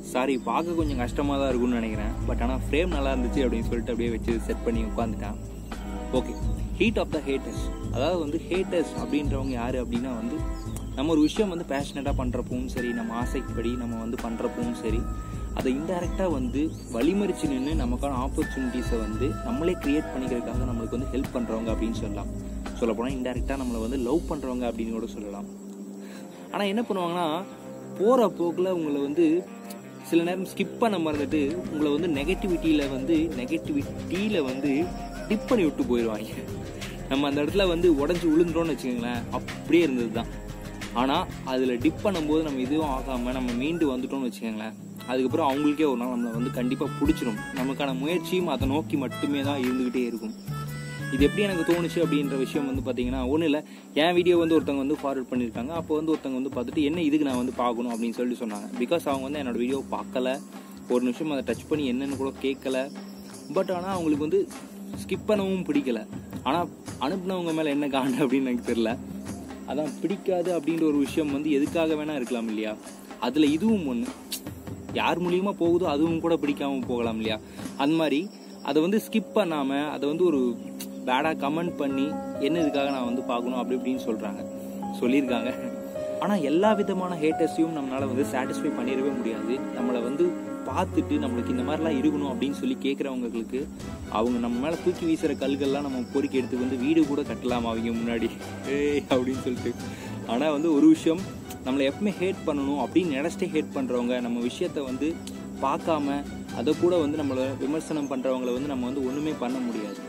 sorry பார்க்க கொஞ்சம் கஷ்டமாக தான் இருக்கும்னு நினைக்கிறேன் பட் ஆனால் ஃப்ரேம் நல்லா இருந்துச்சு அப்படின்னு சொல்லிட்டு அப்படியே வச்சு செட் பண்ணி உட்காந்துட்டேன் okay heat of the haters அதாவது வந்து ஹேட்டர்ஸ் அப்படின்றவங்க யார் அப்படின்னா வந்து நம்ம ஒரு விஷயம் வந்து பேஷனட்டாக பண்ணுறப்பவும் சரி நம்ம ஆசைப்படி நம்ம வந்து பண்ணுறப்பவும் சரி அதை இன்டெரக்டாக வந்து வழிமறிச்சு நின்று நமக்கான ஆப்பர்ச்சுனிட்டிஸை வந்து நம்மளே கிரியேட் பண்ணிக்கிறதுக்காக நம்மளுக்கு வந்து ஹெல்ப் பண்ணுறவங்க அப்படின்னு சொல்லலாம் சொல்லப்போனால் இன்டெரக்டாக நம்மளை வந்து லவ் பண்ணுறவங்க அப்படின்னு கூட சொல்லலாம் ஆனால் என்ன பண்ணுவாங்கன்னா போகிற போக்கில் உங்களை வந்து சில நேரம் ஸ்கிப் பண்ண மறந்துட்டு உங்களை வந்து நெகட்டிவிட்டியில் வந்து நெகட்டிவிட்டியில் வந்து டிப் பண்ணி விட்டு போயிடுவாங்க நம்ம அந்த இடத்துல வந்து உடஞ்சி விழுந்துட்டோம்னு வச்சுக்கோங்களேன் அப்படியே இருந்தது தான் ஆனால் அதில் டிப் பண்ணும்போது நம்ம இதுவும் ஆகாமல் நம்ம மீண்டு வந்துட்டோம்னு வச்சுக்கோங்களேன் அதுக்கப்புறம் அவங்களுக்கே ஒரு நாள் நம்மளை வந்து கண்டிப்பாக பிடிச்சிரும் நமக்கான முயற்சியும் அதை நோக்கி மட்டுமே தான் இருந்துக்கிட்டே இருக்கும் இது எப்படி எனக்கு தோணுச்சு அப்படின்ற விஷயம் வந்து பார்த்தீங்கன்னா ஒன்றும் இல்லை என் வீடியோ வந்து ஒருத்தவங்க வந்து ஃபார்வர்ட் பண்ணியிருக்காங்க அப்போ வந்து ஒருத்தவங்க வந்து பார்த்துட்டு என்ன இதுக்கு நான் வந்து பார்க்கணும் அப்படின்னு சொல்லிட்டு சொன்னாங்க பிகாஸ் அவங்க வந்து என்னோட வீடியோ பார்க்கல ஒரு நிமிஷம் அதை டச் பண்ணி என்னன்னு கூட கேட்கல பட் ஆனால் அவங்களுக்கு வந்து ஸ்கிப் பண்ணவும் பிடிக்கல ஆனால் அனுப்புனவங்க மேலே என்ன காண்டு அப்படின்னு எனக்கு தெரில அதான் பிடிக்காது அப்படின்ற ஒரு விஷயம் வந்து எதுக்காக வேணா இருக்கலாம் இல்லையா அதில் இதுவும் ஒன்று யார் மூலியமா போகுதோ அதுவும் கூட பிடிக்காம போகலாம் இல்லையா அந்த மாதிரி அதை வந்து ஸ்கிப் பண்ணாம அதை வந்து ஒரு பேடா கமெண்ட் பண்ணி என்ன இதுக்காக நான் வந்து பார்க்கணும் அப்படி இப்படின்னு சொல்றாங்க சொல்லியிருக்காங்க ஆனா எல்லா விதமான ஹேட்டர்ஸையும் நம்மளால வந்து சாட்டிஸ்ஃபை பண்ணிடவே முடியாது நம்மளை வந்து பார்த்துட்டு நம்மளுக்கு இந்த மாதிரிலாம் இருக்கணும் அப்படின்னு சொல்லி கேட்குறவங்களுக்கு அவங்க நம்ம மேலே தூக்கி வீசுகிற கல்கள்லாம் நம்ம பொறுக்கி எடுத்து வந்து வீடு கூட கட்டலாம் அவங்க முன்னாடி ஏய் அப்படின்னு சொல்லிட்டு ஆனால் வந்து ஒரு விஷயம் நம்மளை எப்பவுமே ஹேட் பண்ணணும் அப்படின்னு நினச்சிட்டே ஹேட் பண்ணுறவங்க நம்ம விஷயத்த வந்து பார்க்காம அதை கூட வந்து நம்மளை விமர்சனம் பண்ணுறவங்கள வந்து நம்ம வந்து ஒன்றுமே பண்ண முடியாது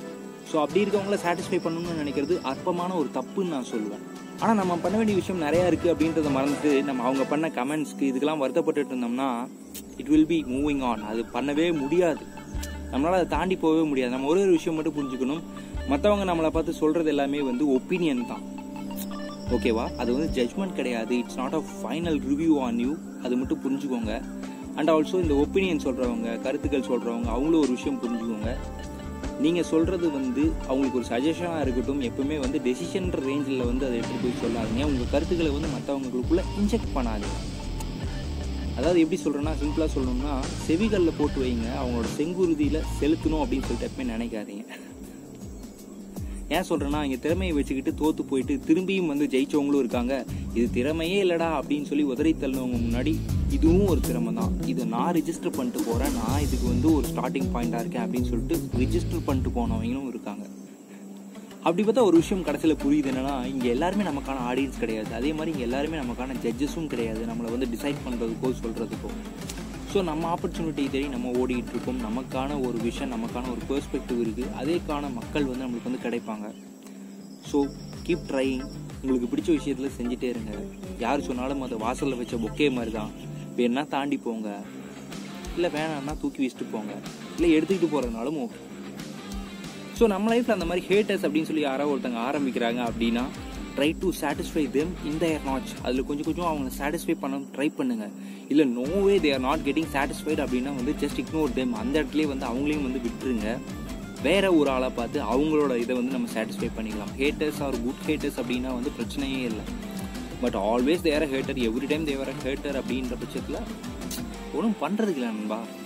ஸோ அப்படி இருக்கவங்கள சாட்டிஸ்ஃபை பண்ணணும்னு நினைக்கிறது அற்பமான ஒரு தப்புன்னு நான் சொல்லுவேன் ஆனால் நம்ம பண்ண வேண்டிய விஷயம் நிறையா இருக்குது அப்படின்றத மறந்துட்டு நம்ம அவங்க பண்ண கமெண்ட்ஸ்க்கு இதுக்கெல்லாம் வருத்தப்பட்டுட்டு இருந்தோம்னா it will be moving on அது பண்ணவே முடியாது நம்மளால் அதை தாண்டி போகவே முடியாது நம்ம ஒரே ஒரு விஷயம் மட்டும் புரிஞ்சுக்கணும் மற்றவங்க நம்மளை பார்த்து சொல்கிறது எல்லாமே வந்து ஒப்பீனியன் தான் ஓகேவா அது வந்து ஜட்ஜ்மெண்ட் கிடையாது it's not a final review on you அது மட்டும் புரிஞ்சுக்கோங்க அண்ட் ஆல்சோ இந்த ஒப்பீனியன் சொல்கிறவங்க கருத்துக்கள் சொல்கிறவங்க அவங்களும் ஒரு விஷயம் புரிஞ்சுக்கோங்க நீங்கள் சொல்கிறது வந்து அவங்களுக்கு ஒரு சஜஷனாக இருக்கட்டும் எப்பவுமே வந்து டெசிஷன்ற ரேஞ்சில் வந்து அதை எடுத்துகிட்டு போய் சொல்லாதீங்க உங்கள் கருத்துக்களை வந்து மற்றவங்களுக்குள்ளே இன்ஜெக்ட் பண்ணாதீங்க அதாவது எப்படி சொல்கிறேன்னா சிம்பிளாக சொல்லணும்னா செவிகளில் போட்டு வைங்க அவங்களோட செங்குருதியில் செலுத்தணும் அப்படின்னு சொல்லிட்டு எப்பவுமே நினைக்காதீங்க ஏன் சொல்கிறேன்னா இங்கே திறமையை வச்சுக்கிட்டு தோத்து போயிட்டு திரும்பியும் வந்து ஜெயிச்சவங்களும் இருக்காங்க இது திறமையே இல்லடா அப்படின்னு சொல்லி உதறி தள்ளினவங்க முன்னாடி இதுவும் ஒரு திறமை தான் இதை நான் ரிஜிஸ்டர் பண்ணிட்டு போகிறேன் நான் இதுக்கு வந்து ஒரு ஸ்டார்டிங் பாயிண்டாக இருக்கேன் அப்படின்னு சொல்லிட்டு ரிஜிஸ்டர் பண்ணிட்டு போனவங்களும் இருக்காங்க அப்படி பார்த்தா ஒரு விஷயம் கடைசியில் புரியுது என்னன்னா இங்கே எல்லாருமே நமக்கான ஆடியன்ஸ் கிடையாது அதே மாதிரி இங்கே எல்லாருமே நமக்கான ஜட்ஜஸும் கிடையாது நம்மளை வந்து டிசைட் பண்ணுறதுக்கோ சொல்கிறதுக்கோ ஸோ நம்ம ஆப்பர்ச்சுனிட்டி தேடி நம்ம ஓடிட்டு இருக்கோம் நமக்கான ஒரு விஷயம் நமக்கான ஒரு பெர்ஸ்பெக்டிவ் இருக்குது அதேக்கான மக்கள் வந்து நம்மளுக்கு வந்து கிடைப்பாங்க ஸோ கீப் ட்ரையிங் உங்களுக்கு பிடிச்ச விஷயத்தில் செஞ்சுட்டே இருங்க யார் சொன்னாலும் அது வாசலில் வச்ச பொக்கே மாதிரி தான் வேணா தாண்டி போங்க இல்லை வேணாம்னா தூக்கி வீசிட்டு போங்க இல்லை எடுத்துக்கிட்டு போகிறதுனாலும் ஓகே ஸோ நம்ம லைஃப்பில் அந்த மாதிரி ஹேட்டர்ஸ் அப்படின்னு சொல்லி யாராவது ஒருத்தங்க ஆரம்பிக்கிறாங்க அப்படின்னா ட்ரை டு சாட்டிஸ்ஃபை தெம் இந்த ஏர் நாட்ச் அதில் கொஞ்சம் கொஞ்சம் அவங்கள சாட்டிஸ்ஃபை பண்ண ட்ரை பண்ணுங்க இல்லை no way they are not getting satisfied அப்படின்னா வந்து ஜஸ்ட் இக்னோர் தெம் அந்த இடத்துலயே வந்து அவங்களையும் வந்து விட்டுருங்க வேற ஒரு ஆளை பார்த்து அவங்களோட இதை வந்து நம்ம சாட்டிஸ்ஃபை பண்ணிக்கலாம் ஹேட்டர்ஸ் ஆர் குட் ஹேட்டர்ஸ் அப்படின்னா வந்து பிரச்சனையே இல்லை but always there hater every time there hater அப்படின்ற பட்சத்தில் ஒன்றும் பண்ணுறதுக்கு இல்லை நண்பா